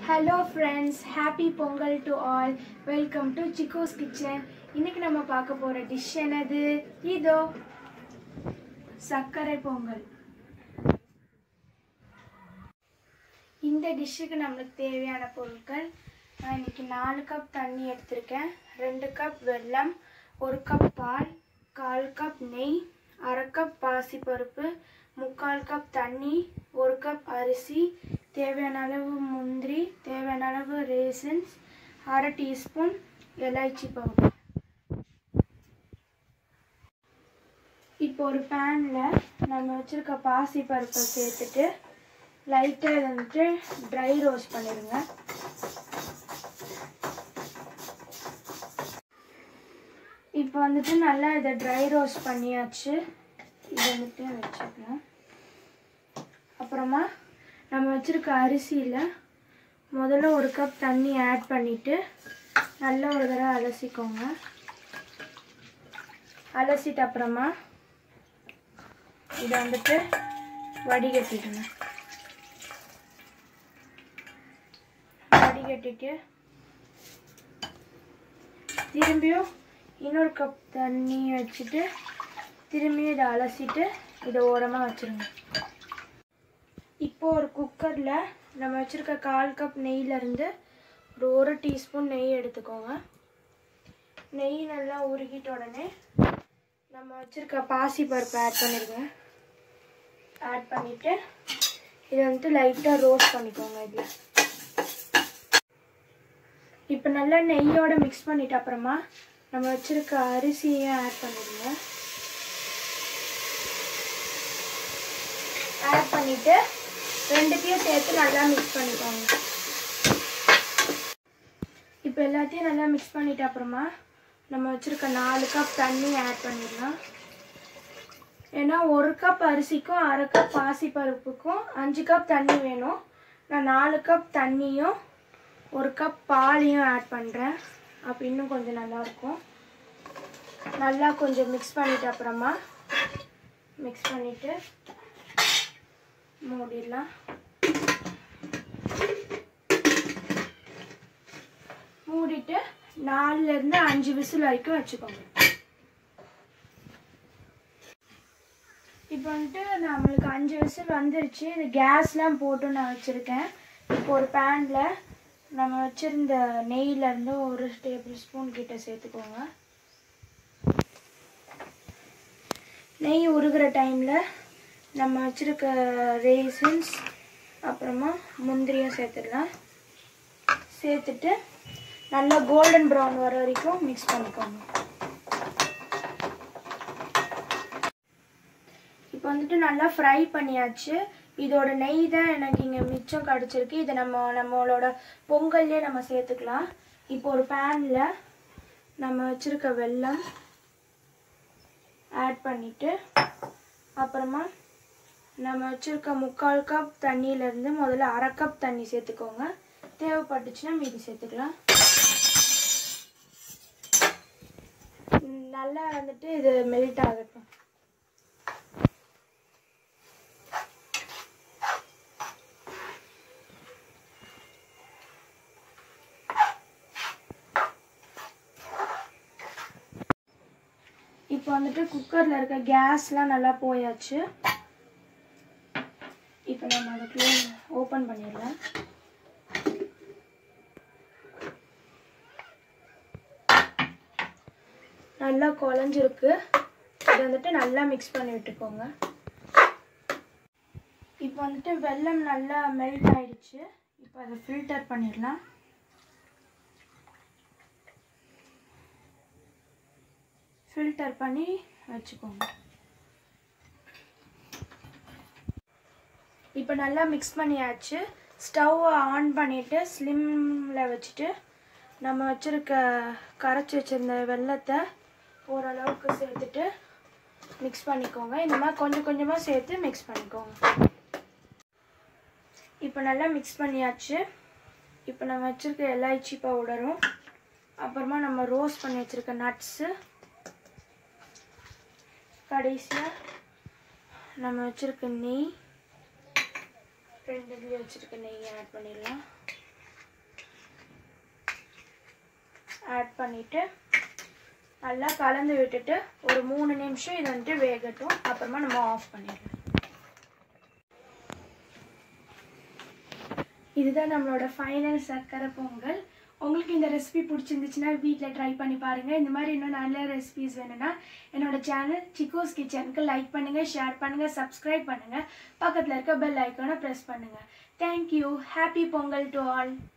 hello friends happy Pongal to all welcome to Chiko's kitchen இன்னைக்கு நம்ம பார்க்க போகிற டிஷ் என்னது இதோ சர்க்கரை பொங்கல் இந்த டிஷ்ஷுக்கு நம்மளுக்கு தேவையான பொருட்கள் நான் இன்னைக்கு நாலு கப் தண்ணி எடுத்திருக்கேன் ரெண்டு கப் வெல்லம் ஒரு கப் பால் கால் கப் நெய் அரை கப் பாசிப்பருப்பு முக்கால் கப் தண்ணி ஒரு கப் அரிசி தேவையான அளவு முந்திரி தேவையான அளவு ரேசன்ஸ் அரை டீஸ்பூன் எலாய்ச்சி பவுடர் இப்போ ஒரு பேனில் நம்ம வச்சுருக்க பாசி பருப்பை சேர்த்துட்டு லைட்டாக இதை வந்துட்டு ட்ரை ரோஸ்ட் பண்ணிடுங்க இப்போ வந்துட்டு நல்லா இதை ட்ரை ரோஸ்ட் பண்ணியாச்சு இதை வந்துட்டு வச்சுக்கலாம் அப்புறமா நம்ம வச்சுருக்க அரிசியில் முதல்ல ஒரு கப் தண்ணி ஆட் பண்ணிவிட்டு நல்லா ஒரு தடவை அலசிக்கோங்க அலசிட்டு அப்புறமா இதை வந்துட்டு வடிகட்டிடுங்க வடிகட்டிட்டு திரும்பியும் இன்னொரு கப் தண்ணி வச்சுட்டு திரும்பியும் இதை அலசிட்டு இதை ஓரமாக வச்சுருங்க இப்போ ஒரு குக்கரில் நம்ம வச்சுருக்க கால் கப் நெய்யிலேருந்து ஒரு ஒரு டீஸ்பூன் நெய் எடுத்துக்கோங்க நெய் நல்லா உருகிட்ட உடனே நம்ம வச்சுருக்க பாசி பருப்பு ஆட் பண்ணிடுங்க ஆட் பண்ணிவிட்டு இதை வந்துட்டு லைட்டாக ரோஸ்ட் பண்ணிக்கோங்க இதில் இப்போ நல்லா நெய்யோட மிக்ஸ் பண்ணிட்ட அப்புறமா நம்ம வச்சுருக்க அரிசியை ஆட் பண்ணிடுங்க ஆட் பண்ணிவிட்டு ரெண்டுத்தையும் சேர்த்து நல்லா மிக்ஸ் பண்ணிக்கோங்க இப்போ எல்லாத்தையும் நல்லா மிக்ஸ் பண்ணிட்ட அப்புறமா நம்ம வச்சுருக்க நாலு கப் தண்ணி ஆட் பண்ணிடலாம் ஏன்னா ஒரு கப் அரிசிக்கும் அரை கப் பாசிப்பருப்புக்கும் அஞ்சு கப் தண்ணி வேணும் நான் நாலு கப் தண்ணியும் ஒரு கப் பாலையும் ஆட் பண்ணுறேன் அப்போ இன்னும் கொஞ்சம் நல்லாயிருக்கும் நல்லா கொஞ்சம் மிக்ஸ் பண்ணிட்ட அப்புறமா மிக்ஸ் பண்ணிவிட்டு மூடிடலாம் மூடிட்டு நாலுலேருந்து அஞ்சு விசில் வரைக்கும் வச்சுக்கோங்க இப்போ வந்துட்டு நம்மளுக்கு அஞ்சு விசில் வந்துருச்சு இது கேஸ்லாம் போட்டு நான் வச்சுருக்கேன் இப்போ ஒரு பேனில் நம்ம வச்சுருந்த நெய்யிலேருந்து ஒரு டேபிள் ஸ்பூன் கிட்ட சேர்த்துக்கோங்க நெய் உருகிற டைமில் நம்ம வச்சுருக்க ரேசன்ஸ் அப்புறமா முந்திரியும் சேர்த்துடலாம் சேர்த்துட்டு நல்லா கோல்டன் ப்ரௌன் வர வரைக்கும் மிக்ஸ் பண்ணிக்கோங்க இப்போ வந்துட்டு நல்லா ஃப்ரை பண்ணியாச்சு இதோட நெய் தான் எனக்கு இங்கே மிச்சம் கிடச்சிருக்கு இதை நம்ம நம்மளோட பொங்கல்லே நம்ம சேர்த்துக்கலாம் இப்போ ஒரு பேனில் நம்ம வச்சுருக்க வெல்லம் ஆட் பண்ணிவிட்டு அப்புறமா நம்ம வச்சுருக்க முக்கால் கப் தண்ணியிலேருந்து முதல்ல அரை கப் தண்ணி சேர்த்துக்கோங்க தேவைப்பட்டுச்சுன்னா மீதி சேர்த்துக்கலாம் நல்லா வந்துட்டு இது மெல்ட் ஆகட்டும் இப்போ வந்துட்டு குக்கரில் இருக்க கேஸ்லாம் நல்லா போயாச்சு இப்போ நம்ம அதை க்ளோஸ் ஓப்பன் பண்ணிடலாம் நல்லா குழஞ்சிருக்கு இதை வந்துட்டு நல்லா மிக்ஸ் பண்ணி விட்டுக்கோங்க இப்போ வந்துட்டு வெல்லம் நல்லா மெல்ட் ஆயிடுச்சு இப்போ அதை ஃபில்டர் பண்ணிடலாம் ஃபில்டர் பண்ணி வச்சுக்கோங்க இப்போ நல்லா மிக்ஸ் பண்ணியாச்சு ஸ்டவ்வை ஆன் பண்ணிவிட்டு ஸ்லிம்மில் வச்சுட்டு நம்ம வச்சுருக்க கரைச்சி வச்சுருந்த வெள்ளத்தை ஓரளவுக்கு சேர்த்துட்டு மிக்ஸ் பண்ணிக்கோங்க இந்த மாதிரி கொஞ்சம் கொஞ்சமாக சேர்த்து மிக்ஸ் பண்ணிக்கோங்க இப்போ நல்லா மிக்ஸ் பண்ணியாச்சு இப்போ நம்ம வச்சுருக்க எலாய்ச்சி பவுடரும் அப்புறமா நம்ம ரோஸ்ட் பண்ணி வச்சுருக்க நட்ஸு கடைசியாக நம்ம வச்சுருக்க நெய் ரெண்டு இதுலேயும் வச்சுருக்க நெய் ஆட் பண்ணிடலாம் ஆட் பண்ணிவிட்டு நல்லா கலந்து விட்டுட்டு ஒரு மூணு நிமிஷம் இது வந்துட்டு வேகட்டும் அப்புறமா நம்ம ஆஃப் பண்ணிடலாம் இதுதான் நம்மளோட ஃபைனல் சர்க்கரை பொங்கல் உங்களுக்கு இந்த ரெசிபி பிடிச்சிருந்துச்சுன்னா வீட்டில் ட்ரை பண்ணி பாருங்கள் இந்த மாதிரி இன்னும் நல்ல ரெசிபிஸ் வேணும்னா என்னோட சேனல் சிக்கோஸ் கிச்சனுக்கு லைக் பண்ணுங்கள் ஷேர் பண்ணுங்கள் சப்ஸ்கிரைப் பண்ணுங்கள் பக்கத்தில் இருக்க பெல் ஐக்கானை ப்ரெஸ் பண்ணுங்கள் thank you happy Pongal to all